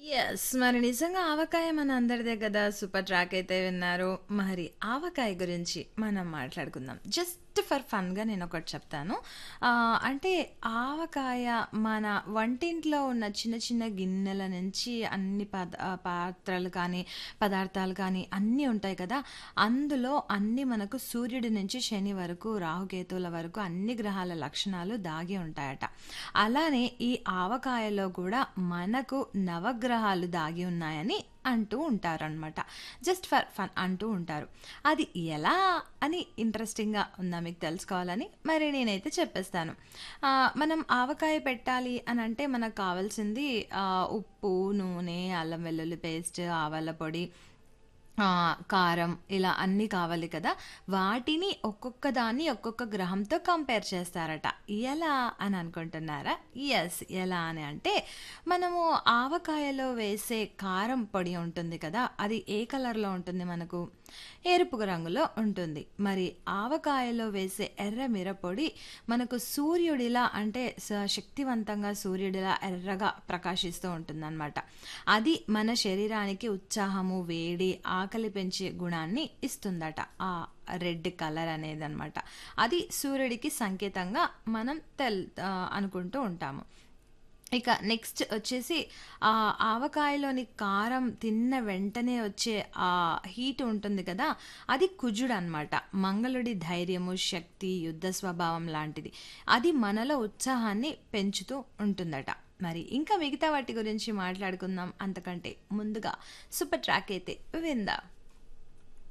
Yes. మరి నిజంగా ఆవకాయ మనందరిదే గదా! సూపర్ ట్రాక్ అయితే విన్నారు. మరి ఆవకాయ గురించి మనం మాట్లాడుకుందాం. జస్ట్ ఫర్ ఫన్‌గా నేనొకటి చెప్తాను. ఆహ్, అంటే ఆవకాయ మన వంటింట్లో ఉన్న చిన్న చిన్న గిన్నెల నుంచి అన్ని పద ఆహ్, పాత్రలు కానీ, పదార్థాలు కానీ అన్నీ ఉంటాయి కదా! అందులో అన్నీ మనకు సూర్యుడి నుంచి శని వరకు, రాహుకేతువుల వరకు అన్ని గ్రహాల లక్షణాలు దాగి ఉంటాయట. అలానే ఈ ఆవకాయలో కూడా మనకు నవగ్రహాలు దాగి ఉన్నాయని అంటూ ఉంటారనమాట. జస్ట్ ఫర్ ఫన్ అంటూ ఉంటారు. అది ఎలా అని ఇంట్రెస్టింగ్‌గా ఉందా మీకు తెలుసుకోవాలని? మరి నేనైతే చెప్పేస్తాను. ఆహ్, మనం ఆవకాయ పెట్టాలి అనంటే మనకు కావాల్సింది ఆహ్, ఉప్పు, నూనె, అల్లం వెల్లుల్లి పేస్ట్, ఆవాల పొడి ఆహ్, కారం ఇలా అన్నీ కావాలి కదా! వాటిని ఒక్కొక్క దాన్ని ఒక్కొక్క గ్రహంతో కంపేర్ చేస్తారట. ఎలా అని అనుకుంటున్నారా? యెస్. ఎలా అని అంటే మనము ఆవకాయలో వేసే కారం పొడి ఉంటుంది కదా! అది ఏ కలర్‌లో ఉంటుంది మనకు? ఎరుపు రంగులో ఉంటుంది. మరి ఆవకాయలో వేసే ఎర్ర మిరపొడి మనకు సూర్యుడిలా అంటే స శక్తివంతంగా సూర్యుడిలా ఎర్రగా ప్రకాశిస్తూ ఉంటుందనమాట. అది మన శరీరానికి ఉత్సాహము, వేడి, ఆకలి పెంచే గుణాన్ని ఇస్తుందట. ఆ రెడ్ కలర్ అనేదనమాట. అది సూర్యుడికి సంకేతంగా మనం తెల్ ఆహ్, అనుకుంటూ ఉంటాము. ఇక నెక్స్ట్ వచ్చేసి ఆహ్, ఆవకాయలోని కారం తిన్న వెంటనే వచ్చే ఆ హీట్ ఉంటుంది కదా! అది కుజుడనమాట. మంగళుడి ధైర్యము, శక్తి, యుద్ధ స్వభావం లాంటిది. అది మనలో ఉత్సాహాన్ని పెంచుతూ ఉంటుందట. మరి ఇంకా మిగతా వాటి గురించి మాట్లాడుకుందాం. అంతకంటే ముందుగా సూపర్ ట్రాక్ అయితే విందాం.